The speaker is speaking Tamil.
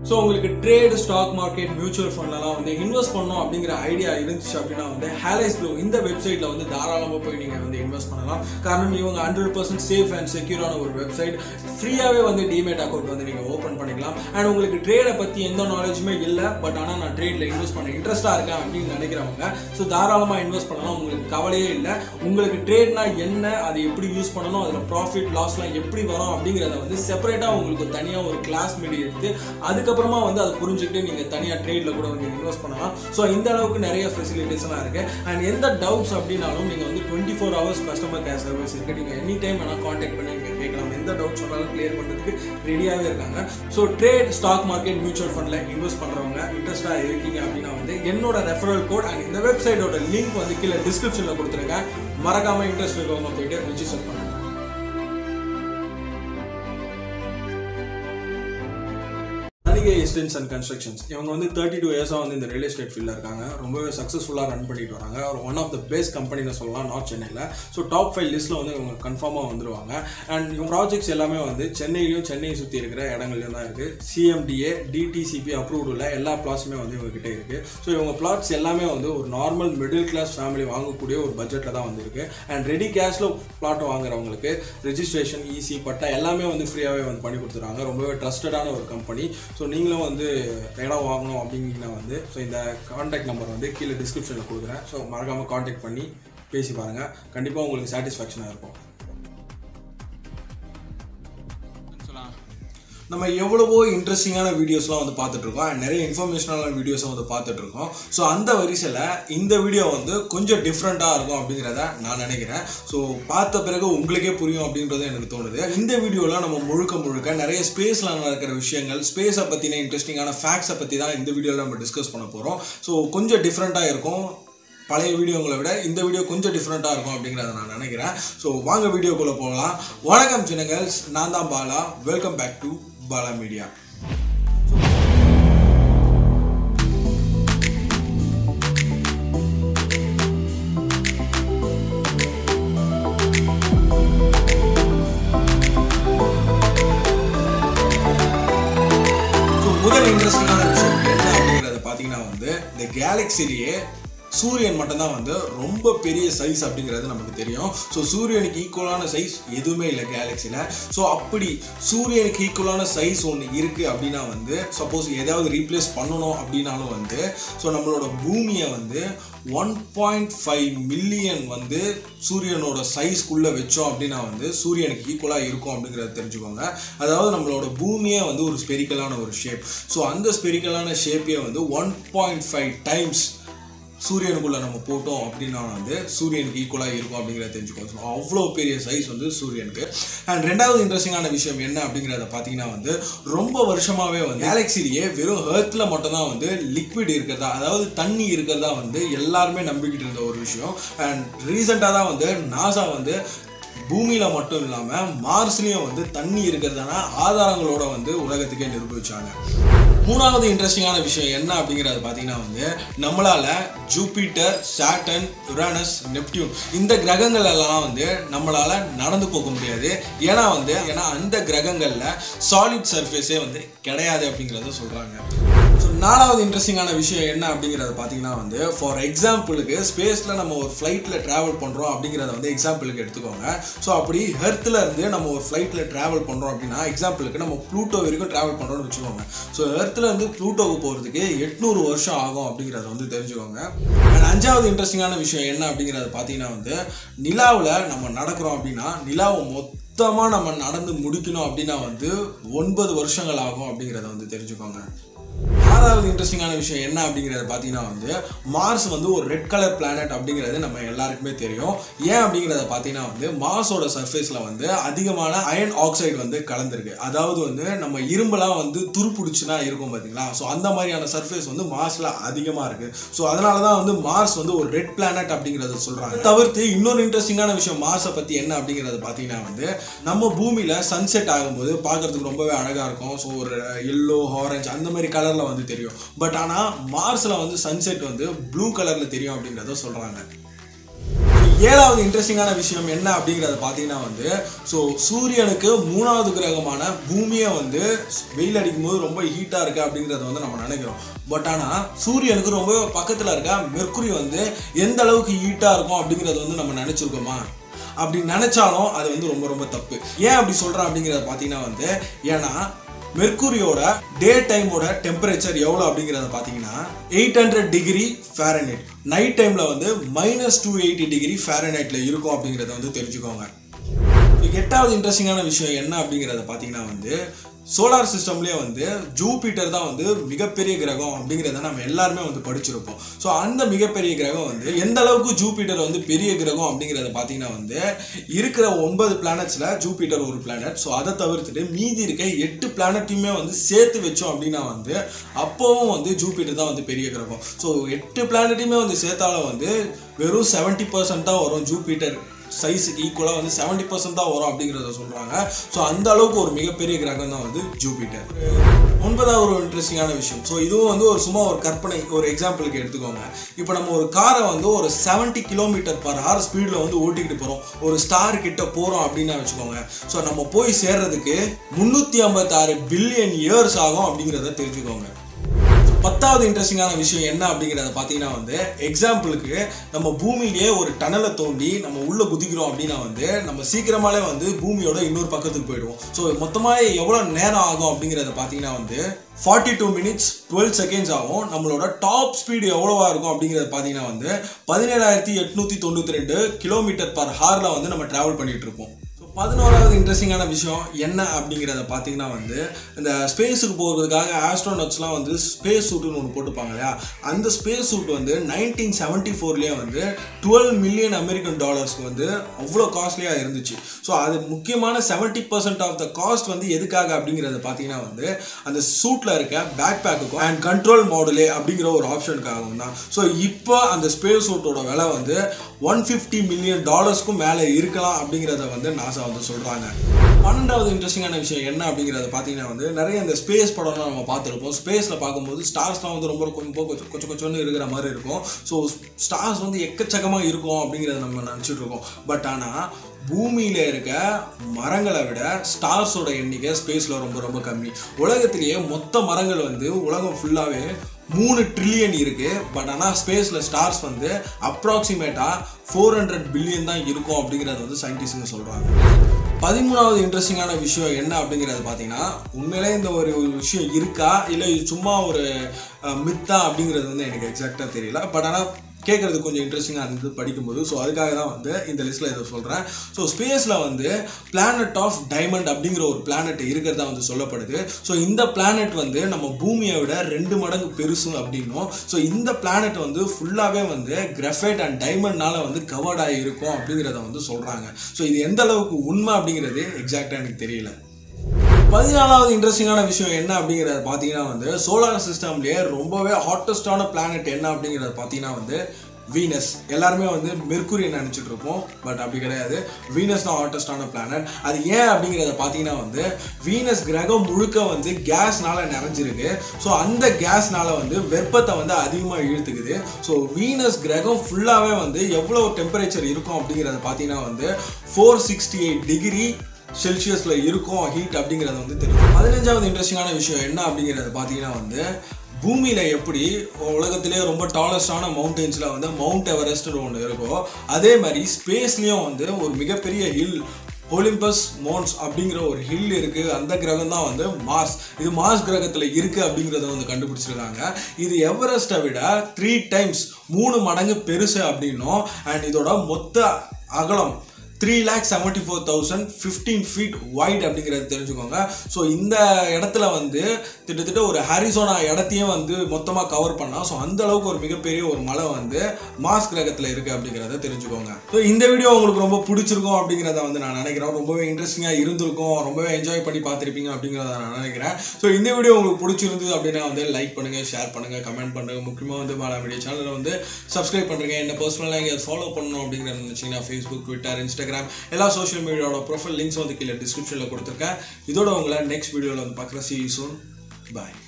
ஸோ உங்களுக்கு ட்ரேட் ஸ்டாக் மார்க்கெட் மியூச்சுவல் ஃபண்ட்லாம் வந்து இன்வெஸ்ட் பண்ணணும் அப்படிங்கிற ஐடியா இருந்துச்சு அப்படின்னா வந்து ஹேலைஸ் ப்ளூ இந்த வெப்சைட்ல வந்து தாராளமாக போய் நீங்கள் வந்து இன்வெஸ்ட் பண்ணலாம் காரணம் இவங்க ஹண்ட்ரட் பர்சன்ட் சேஃப் அண்ட் செக்யூரான ஒரு வெப்சைட் ஃப்ரீயாகவே வந்து டிமேட் அக்கௌண்ட் வந்து நீங்கள் ஓப்பன் பண்ணிக்கலாம் அண்ட் உங்களுக்கு ட்ரேடை பற்றி எந்த நாலேஜுமே இல்லை பட் ஆனால் நான் ட்ரேடில் இன்வெஸ்ட் பண்ண இன்ட்ரெஸ்ட்டாக இருக்கேன் அப்படின்னு நினைக்கிறவங்க ஸோ தாராளமாக இன்வெஸ்ட் பண்ணலாம் உங்களுக்கு கவலையே இல்லை உங்களுக்கு ட்ரேட்னா என்ன அதை எப்படி யூஸ் பண்ணணும் அதில் ப்ராஃபிட் லாஸ்லாம் எப்படி வரும் அப்படிங்கிறத வந்து செப்பரேட்டாக உங்களுக்கு தனியாக ஒரு கிளாஸ் மீடி எடுத்து அதுக்கப்புறமா வந்து அதை புரிஞ்சுக்கிட்டு நீங்கள் தனியாக ட்ரேடில் கூட வந்து இன்வெஸ்ட் பண்ணலாம் ஸோ இந்த அளவுக்கு நிறைய ஃபெசிலிட்டிஸ்லாம் இருக்குது அண்ட் எந்த டவுட்ஸ் அப்படின்னாலும் நீங்கள் வந்து twenty four hours customer care service இருக்குது நீங்கள் எனி டைம் வேணால் காண்டாக்ட் பண்ணி நீங்கள் கேட்கலாம் எந்த டவுட் சொன்னாலும் கிளியர் பண்ணுறதுக்கு ரெடியாகவே இருக்காங்க so trade stock market mutual ஃபண்டில் இன்வெஸ்ட் பண்ணுறவங்க இன்ட்ரெஸ்ட்டாக இருக்கீங்க அப்படின்னா வந்து என்னோட ரெஃபரல் கோட் அண்ட் இந்த வெப்சைட்டோட லிங்க் வந்து கீழே டிஸ்கிரிப்ஷனில் கொடுத்துருங்க மறக்காமல் இன்ட்ரெஸ்ட் இருக்கவங்க போயிட்டு ரிஜிஸ்டர் பண்ணுங்க தனிகை எஸ்டேட்ஸ் அண்ட் கன்ஸ்ட்ரக்ஷன்ஸ் இவங்க வந்து தேர்ட்டி டூ இயர்ஸாக வந்து இந்த ரியல் எஸ்டேட் ஃபீல்டில் இருக்காங்க ரொம்பவே சக்ஸஸ்ஃபுல்லாக ரன் பண்ணிட்டு வராங்க ஒரு ஒன் ஆஃப் த பெஸ்ட் கம்பெனின்னு சொல்லலாம் நார்த் சென்னையில் ஸோ டாப் ஃபைவ் லிஸ்ட்டில் வந்து இவங்க கன்ஃபார்மாக வந்துருவாங்க அண்ட் இவங்க ப்ராஜெக்ட்ஸ் எல்லாமே வந்து சென்னையிலையும் சென்னையை சுற்றி இருக்கிற இடங்கள்லையும் தான் இருக்குது சிஎம்டிஏ டிடிசிபி அப்ரூவ்டு உள்ள எல்லா பிளாட்ஸுமே வந்து இவங்ககிட்ட இருக்குது ஸோ இவங்க பிளாட்ஸ் எல்லாமே வந்து ஒரு நார்மல் மிடில் கிளாஸ் ஃபேமிலி வாங்கக்கூடிய ஒரு பட்ஜெட்டில் தான் வந்திருக்கு அண்ட் ரெடி கேஷில் பிளாட் வாங்குறவங்களுக்கு ரெஜிஸ்ட்ரேஷன் ஈசி பட்டா எல்லாமே வந்து ஃப்ரீயாகவே வந்து பண்ணி கொடுத்துருக்காங்க ரொம்பவே ட்ரஸ்டடான ஒரு கம்பெனி ஸோ நீங்களும் வந்து இடம் வாங்கணும் அப்படிங்கன்னா வந்து ஸோ இந்த காண்டாக்ட் நம்பர் வந்து கீழே டிஸ்கிரிப்ஷனில் கொடுக்குறேன் ஸோ மறக்காமல் காண்டாக்ட் பண்ணி பேசி பாருங்கள் கண்டிப்பாக உங்களுக்கு சாட்டிஸ்ஃபேக்ஷனாக இருக்கும் நம்ம எவ்வளவோ இன்ட்ரெஸ்டிங்கான வீடியோஸ்லாம் வந்து பார்த்துட்டு இருக்கோம் and நிறைய இன்ஃபர்மேஷனான வீடியோஸும் வந்து பார்த்துட்டு இருக்கோம் ஸோ அந்த வரிசையில் இந்த வீடியோ வந்து கொஞ்சம் டிஃப்ரெண்ட்டாக இருக்கும் அப்படிங்கிறத நான் நினைக்கிறேன் ஸோ பார்த்த பிறகு உங்களுக்கே புரியும் அப்படின்றது எனக்கு தோணுது இந்த வீடியோவில் நம்ம முழுக்க முழுக்க நிறைய ஸ்பேஸில் நடக்கிற விஷயங்கள் ஸ்பேஸை பற்றின இன்ட்ரெஸ்டிங்கான ஃபேக்ட்ஸை பற்றி தான் இந்த வீடியோவில் நம்ம டிஸ்கஸ் பண்ண போகிறோம் ஸோ கொஞ்சம் டிஃப்ரெண்ட்டாக இருக்கும் பழைய வீடியோங்களை விட இந்த வீடியோ கொஞ்சம் டிஃப்ரெண்ட்டாக இருக்கும் அப்படிங்கிறத நான் நினைக்கிறேன் ஸோ வாங்க வீடியோக்குள்ளே போகலாம் வணக்கம் சின்னங்கள்ஸ் நான் தான் Bala welcome back to Bala media so முதல் இன்ட்ரெஸ்டிங்கான விஷயம் என்ன அப்படிங்கிறத பார்த்தீங்கன்னா வந்து இந்த கேலக்சிலேயே சூரியன் மட்டும்தான் வந்து ரொம்ப பெரிய சைஸ் அப்படிங்கிறது நமக்கு தெரியும் ஸோ சூரியனுக்கு ஈக்குவலான சைஸ் எதுவுமே இல்லை கேலக்சியில் ஸோ அப்படி சூரியனுக்கு ஈக்குவலான சைஸ் ஒன்று இருக்குது அப்படின்னா வந்து சப்போஸ் எதாவது ரீப்ளேஸ் பண்ணணும் அப்படின்னாலும் வந்து ஸோ நம்மளோட பூமியை வந்து ஒன் பாயிண்ட் ஃபைவ் மில்லியன் வந்து சூரியனோட சைஸ்க்குள்ளே வச்சோம் அப்படின்னா வந்து சூரியனுக்கு ஈக்குவலாக இருக்கும் அப்படிங்கிறத தெரிஞ்சுக்கோங்க அதாவது நம்மளோட பூமியே வந்து ஒரு ஸ்பெரிக்கலான ஒரு ஷேப் ஸோ அந்த ஸ்பெரிக்கலான ஷேப்பையே வந்து ஒன் பாயிண்ட் ஃபைவ் டைம்ஸ் சூரியனுக்குள்ள நம்ம போட்டோம் அப்படின்னா வந்து சூரியனுக்கு ஈக்குவலாக இருக்கும் அப்படிங்கிறத தெரிஞ்சுக்கோங்க ஸோ அவ்வளோ பெரிய சைஸ் வந்து சூரியனுக்கு அண்ட் ரெண்டாவது இன்ட்ரெஸ்டிங்கான விஷயம் என்ன அப்படிங்கிறத பார்த்தீங்கன்னா வந்து ரொம்ப வருஷமாகவே வந்து கேலக்சிலேயே வெறும் ஹெர்த்தில் மட்டும்தான் வந்து லிக்விட் இருக்கிறதா அதாவது தண்ணி இருக்கிறதா வந்து எல்லாருமே நம்பிக்கிட்டு இருந்த ஒரு விஷயம் அண்ட் ரீசெண்டாக தான் வந்து நாசா வந்து பூமியில் மட்டும் இல்லாமல் மார்ஸ்லேயும் வந்து தண்ணி இருக்கிறதான ஆதாரங்களோட வந்து உலகத்துக்கே நிரூபிச்சாங்க மூணாவது இன்ட்ரெஸ்டிங்கான விஷயம் என்ன அப்படிங்கிறது பார்த்தீங்கன்னா வந்து நம்மளால் ஜூபிட்டர் சாட்டன் யுரானஸ் நெப்டியூன் இந்த கிரகங்கள் எல்லாம் வந்து நம்மளால் நடந்து போக முடியாது ஏன்னா வந்து ஏன்னா அந்த கிரகங்களில் சாலிட் சர்ஃபேஸே வந்து கிடையாது அப்படிங்கிறத சொல்கிறாங்க ஸோ நாலாவது இன்ட்ரெஸ்டிங்கான விஷயம் என்ன அப்படிங்கிறத பார்த்தீங்கன்னா வந்து ஃபார் எக்ஸாம்பிளுக்கு ஸ்பேஸில் நம்ம ஒரு ஃப்ளைட்டில் ட்ராவல் பண்ணுறோம் அப்படிங்கிறத வந்து எக்ஸாம்பிளுக்கு எடுத்துக்கோங்க ஸோ அப்படி ஹெர்த்தில் இருந்து நம்ம ஒரு ஃப்ளைட்டில் ட்ராவல் பண்ணுறோம் அப்படின்னா எக்ஸாம்பிளுக்கு நம்ம ப்ளூட்டோ வரைக்கும் ட்ராவல் பண்ணுறோம்னு வச்சுக்கோங்க ஸோ ஹெர்த்தில் இருந்து ப்ளூட்டோவுக்கு போகிறதுக்கு எட்நூறு வருஷம் ஆகும் அப்படிங்கிறத வந்து தெரிஞ்சுக்கோங்க அண்ட் அஞ்சாவது இன்ட்ரெஸ்டிங்கான விஷயம் என்ன அப்படிங்கிறத பார்த்தீங்கன்னா வந்து நிலாவில் நம்ம நடக்கிறோம் அப்படின்னா நிலாவை மொத்தமாக நம்ம நடந்து முடிக்கணும் அப்படின்னா வந்து ஒன்பது வருஷங்கள் ஆகும் அப்படிங்கிறத வந்து தெரிஞ்சுக்கோங்க ஆறாவது இன்ட்ரெஸ்டிங்கான விஷயம் என்ன அப்படிங்கிறத பார்த்தீங்கன்னா வந்து மார்ஸ் வந்து ஒரு ரெட் கலர் பிளானட் அப்படிங்கிறது நம்ம எல்லாருக்குமே தெரியும் ஏன் அப்படிங்கிறத பார்த்தீங்கன்னா வந்து மார்ஸோட சர்ஃபேஸில் வந்து அதிகமான அயன் ஆக்சைடு வந்து கலந்துருக்கு அதாவது வந்து நம்ம இரும்பெல்லாம் வந்து துருப்பிடிச்சுனா இருக்கும் பார்த்தீங்களா ஸோ அந்த மாதிரியான சர்ஃபேஸ் வந்து மார்ஸில் அதிகமாக இருக்குது ஸோ அதனால தான் வந்து மார்ஸ் வந்து ஒரு ரெட் பிளானட் அப்படிங்கிறத சொல்கிறாங்க தவிர்த்து இன்னொரு இன்ட்ரெஸ்டிங்கான விஷயம் மார்ஸை பற்றி என்ன அப்படிங்கிறத பார்த்தீங்கன்னா வந்து நம்ம பூமியில் சன்செட் ஆகும்போது பார்க்கறதுக்கு ரொம்பவே அழகாக இருக்கும் ஸோ ஒரு எல்லோ ஆரஞ்சு அந்த மாதிரி கலரில் வந்து தெரியும் பட் ஆனால் மார்ஸில் வந்து சன்செட் வந்து ப்ளூ கலரில் தெரியும் அப்படிங்கிறத சொல்கிறாங்க ஏழாவது இன்ட்ரெஸ்டிங்கான விஷயம் என்ன அப்படிங்கிறத பார்த்தீங்கன்னா வந்து ஸோ சூரியனுக்கு மூணாவது கிரகமான பூமியை வந்து வெயில் அடிக்கும்போது ரொம்ப ஹீட்டாக இருக்கு அப்படிங்கிறத வந்து நம்ம நினைக்கிறோம் பட் ஆனால் சூரியனுக்கு ரொம்ப பக்கத்தில் இருக்க மெர்க்குரி வந்து எந்த அளவுக்கு ஹீட்டாக இருக்கும் அப்படிங்கிறத வந்து நம்ம நினச்சிருக்கோமா அப்படி நினைச்சாலும் அது வந்து ரொம்ப ரொம்ப தப்பு ஏன் அப்படி சொல்றேன் அப்படிங்கிறத பார்த்தீங்கன்னா வந்து ஏன்னா மெர்க்குரியோட டே டைமோட டெம்பரேச்சர் எவ்வளோ அப்படிங்கிறத பார்த்தீங்கன்னா eight hundred degree Fahrenheit night டைமில் வந்து மைனஸ் டூ எயிட்டி டிகிரி ஃபேரனைட்ல இருக்கும் அப்படிங்கிறத வந்து தெரிஞ்சுக்கோங்க எட்டாவது இன்ட்ரெஸ்டிங்கான விஷயம் என்ன அப்படிங்கிறத பார்த்தீங்கன்னா வந்து சோலார் சிஸ்டம்லேயே வந்து ஜூபிட்டர் தான் வந்து மிகப்பெரிய கிரகம் அப்படிங்கிறத நம்ம எல்லாருமே வந்து படிச்சிருப்போம் ஸோ அந்த மிகப்பெரிய கிரகம் வந்து எந்த அளவுக்கு ஜூபிட்டர் வந்து பெரிய கிரகம் அப்படிங்கிறத பார்த்தீங்கன்னா வந்து இருக்கிற ஒன்பது பிளானட்ஸில் ஜூபிட்டர் ஒரு பிளானட் ஸோ அதை தவிர்த்துட்டு மீதி இருக்க எட்டு பிளானட்டையுமே வந்து சேர்த்து வச்சோம் அப்படின்னா வந்து அப்போவும் வந்து ஜூபிட்டர் தான் வந்து பெரிய கிரகம் ஸோ எட்டு பிளானட்டையுமே வந்து சேர்த்தாலும் வந்து வெறும் செவன்ட்டி பர்சன்ட் தான் வரும் ஜூபிட்டர் சைஸுக்கு ஈக்குவலாக வந்து செவன்ட்டி பர்சன்ட் தான் வரும் அப்படிங்கிறத சொல்கிறாங்க ஸோ அந்த அளவுக்கு ஒரு மிகப்பெரிய கிரகம் தான் வந்து ஜூபிட்டர் ஒன்பதாவது ஒரு இன்ட்ரெஸ்டிங்கான விஷயம் ஸோ இதுவும் வந்து ஒரு சும்மா ஒரு கற்பனை ஒரு எக்ஸாம்பிளுக்கு எடுத்துக்கோங்க இப்போ நம்ம ஒரு காரை வந்து ஒரு செவன்ட்டி கிலோமீட்டர் பர் ஹவர் ஸ்பீடில் வந்து ஓட்டிக்கிட்டு போகிறோம் ஒரு ஸ்டார் கிட்ட போகிறோம் அப்படின்னு வச்சுக்கோங்க ஸோ நம்ம போய் சேர்றதுக்கு முந்நூற்றி ஐம்பத்தாறு பில்லியன் இயர்ஸ் ஆகும் அப்படிங்கிறத தெரிஞ்சுக்கோங்க பத்தாவது இன்ட்ரெஸ்டிங்கான விஷயம் என்ன அப்படிங்கிறத பார்த்தீங்கன்னா வந்து எக்ஸாம்பிளுக்கு நம்ம பூமியிலேயே ஒரு டனலை தோண்டி நம்ம உள்ள குதிக்கிறோம் அப்படின்னா வந்து நம்ம சீக்கிரமாலே வந்து பூமியோட இன்னொரு பக்கத்துக்கு போயிடுவோம் ஸோ மொத்தமாக எவ்வளோ நேரம் ஆகும் அப்படிங்கிறத பார்த்தீங்கன்னா வந்து forty two minutes twelve seconds ஆகும் நம்மளோட டாப் ஸ்பீடு எவ்வளோவா இருக்கும் அப்படிங்கிறத பார்த்தீங்கன்னா வந்து பதினேழாயிரத்தி எட்நூற்றி தொண்ணூற்றி ரெண்டு கிலோமீட்டர் பர் ஹாரில் வந்து நம்ம ட்ராவல் பண்ணிட்டு இருப்போம் ஸோ பதினோராவது இன்ட்ரெஸ்டிங்கான விஷயம் என்ன அப்படிங்கிறத பார்த்தீங்கன்னா வந்து இந்த ஸ்பேஸுக்கு போகிறதுக்காக ஆஸ்ட்ரோனட்ஸ்லாம் வந்து ஸ்பேஸ் சூட்டுன்னு ஒன்று போட்டுப்பாங்க இல்லையா அந்த ஸ்பேஸ் சூட் வந்து நைன்டீன் செவன்ட்டி ஃபோர்லேயே வந்து டுவெல் மில்லியன் அமெரிக்கன் டாலர்ஸ்க்கு வந்து அவ்வளோ காஸ்ட்லியாக இருந்துச்சு ஸோ அது முக்கியமான seventy percent of the cost வந்து எதுக்காக அப்படிங்கிறத பார்த்தீங்கன்னா வந்து அந்த சூட்டில் இருக்க பேக் பேக்குக்கும் அண்ட் கண்ட்ரோல் மாடுலே அப்படிங்கிற ஒரு ஆப்ஷனுக்காகவும் தான் ஸோ இப்போ அந்த ஸ்பேஸ் சூட்டோட விலை வந்து ஒன் ஃபிஃப்டி மில்லியன் டாலர்ஸ்க்கும் மேலே இருக்கலாம் அப்படிங்கிறத வந்து நாசா வந்து சொல்கிறாங்க பன்னெண்டாவது இன்ட்ரெஸ்டிங்கான விஷயம் என்ன அப்படிங்கிறத பார்த்தீங்கன்னா வந்து நிறைய இந்த ஸ்பேஸ் படம்லாம் நம்ம பார்த்துருப்போம் ஸ்பேஸில் பார்க்கும்போது ஸ்டார்ஸ்லாம் வந்து ரொம்ப கொஞ்சம் கொஞ்சம் கொஞ்சம் கொஞ்சம்னு இருக்கிற மாதிரி இருக்கும் ஸோ ஸ்டார்ஸ் வந்து எக்கச்சக்கமாக இருக்கும் அப்படிங்கிறத நம்ம நினச்சிட்டு இருக்கோம் பட் ஆனால் பூமியில் இருக்க மரங்களை விட ஸ்டார்ஸோட எண்ணிக்கை ஸ்பேஸில் ரொம்ப ரொம்ப கம்மி உலகத்திலேயே மொத்த மரங்கள் வந்து உலகம் ஃபுல்லாகவே மூணு ட்ரில்லியன் இருக்கு பட் ஆனால் ஸ்பேஸில் ஸ்டார்ஸ் வந்து அப்ராக்சிமேட்டாக ஃபோர் ஹண்ட்ரட் பில்லியன் தான் இருக்கும் அப்படிங்கிறத வந்து சயின்டிஸ்ட்ங்க சொல்கிறாங்க பதிமூணாவது இன்ட்ரெஸ்டிங்கான விஷயம் என்ன அப்படிங்கிறது பார்த்தீங்கன்னா உண்மையிலே இந்த ஒரு ஒரு விஷயம் இருக்கா இல்லை இது சும்மா ஒரு மித்தா அப்படிங்கிறது வந்து எனக்கு எக்ஸாக்டாக தெரியல பட் ஆனால் கேட்குறது கொஞ்சம் இன்ட்ரெஸ்டிங்காக இருந்தது படிக்கும்போது ஸோ அதுக்காக தான் வந்து இந்த லிஸ்ட்டில் இதை சொல்கிறேன் ஸோ ஸ்பேஸில் வந்து பிளானட் ஆஃப் டைமண்ட் அப்படிங்கிற ஒரு பிளானட் இருக்கிறதா வந்து சொல்லப்படுது ஸோ இந்த பிளானட் வந்து நம்ம பூமியை விட ரெண்டு மடங்கு பெருசு அப்படின்னும் ஸோ இந்த பிளானட் வந்து ஃபுல்லாகவே வந்து கிரஃபைட் அண்ட் டைமண்ட்னால வந்து கவர்ட் ஆகி இருக்கும் அப்படிங்கிறத வந்து சொல்கிறாங்க ஸோ இது எந்த அளவுக்கு உண்மை அப்படிங்கிறது எக்ஸாக்டாக எனக்கு தெரியல பதினாலாவது இன்ட்ரெஸ்டிங்கான விஷயம் என்ன அப்படிங்கிறத பார்த்தீங்கன்னா வந்து சோலார் சிஸ்டம்லேயே ரொம்பவே ஹாட்டஸ்டான பிளானட் என்ன அப்படிங்கிறத பார்த்தீங்கன்னா வந்து வீனஸ் எல்லாருமே வந்து மெர்க்குரி நினச்சிட்டு இருப்போம் பட் அப்படி கிடையாது வீனஸ் தான் ஹாட்டஸ்டான பிளானட் அது ஏன் அப்படிங்கிறத பார்த்தீங்கன்னா வந்து வீனஸ் கிரகம் முழுக்க வந்து கேஸ்னால நிறைஞ்சிருக்கு ஸோ அந்த கேஸ்னால வந்து வெப்பத்தை வந்து அதிகமாக இழுத்துக்குது ஸோ வீனஸ் கிரகம் ஃபுல்லாகவே வந்து எவ்வளோ டெம்பரேச்சர் இருக்கும் அப்படிங்கிறத பார்த்தீங்கன்னா வந்து ஃபோர் சிக்ஸ்டி எயிட் டிகிரி செல்சியஸில் இருக்கும் ஹீட் அப்படிங்கிறது வந்து தெரியும் பதினஞ்சாவது இன்ட்ரெஸ்டிங்கான விஷயம் என்ன அப்படிங்கிறத பார்த்தீங்கன்னா வந்து பூமியில் எப்படி உலகத்திலே ரொம்ப டாலஸ்டான மவுண்டன்ஸில் வந்து மவுண்ட் எவரெஸ்ட்னு ஒன்று இருக்கோ அதே மாதிரி ஸ்பேஸ்லேயும் வந்து ஒரு மிகப்பெரிய ஹில் ஒலிம்பஸ் மோன்ஸ் அப்படிங்கிற ஒரு ஹில் இருக்கு அந்த கிரகம் தான் வந்து மார்ஸ் இது மார்ஸ் கிரகத்தில் இருக்கு அப்படிங்கிறத வந்து கண்டுபிடிச்சிருக்காங்க இது எவரெஸ்ட்டை விட த்ரீ டைம்ஸ் மூணு மடங்கு பெருசு அப்படின்னும் அண்ட் இதோட மொத்த அகலம் three lakh seventy four thousand fifteen feet wide அப்படிங்கிறத தெரிஞ்சுக்கோங்க ஸோ இந்த இடத்துல வந்து கிட்டத்தட்ட ஒரு ஹாரிசோனா இடத்தையும் வந்து மொத்தமாக கவர் பண்ணால் ஸோ அந்த அளவுக்கு ஒரு மிகப்பெரிய ஒரு மலை வந்து மாஸ் கிரகத்தில் இருக்குது அப்படிங்கிறத தெரிஞ்சுக்கோங்க ஸோ இந்த வீடியோ உங்களுக்கு ரொம்ப பிடிச்சிருக்கும் அப்படிங்கிறத வந்து நான் நினைக்கிறேன் ரொம்பவே இன்ட்ரெஸ்டிங்காக இருந்திருக்கும் ரொம்பவே என்ஜாய் பண்ணி பார்த்துருப்பீங்க அப்படிங்கிறத நான் நினைக்கிறேன் ஸோ இந்த வீடியோ உங்களுக்கு பிடிச்சிருந்தது அப்படின்னா வந்து லைக் பண்ணுங்கள் ஷேர் பண்ணுங்கள் கமெண்ட் பண்ணுங்கள் முக்கியமாக வந்து மாலா மீடியா சேனலை வந்து சப்ஸ்கிரைப் பண்ணுறேங்க என்ன பர்சனலாக இங்கே ஃபாலோ பண்ணணும் அப்படிங்கிறத நினச்சிங்கன்னா ஃபேஸ்புக் ட்விட்டர் இன்ஸ்டாகிராம் எல்லா சோஷியல் மீடியாவோட ப்ரொஃபைல் லிங்க்ஸ் வந்து கீழே டிஸ்கிரிப்ஷனில் கொடுத்துருக்கேன் இதோட உங்களை நெக்ஸ்ட் வீடியோவில் வந்து பார்க்குறேன் சி யூ சூன் பாய்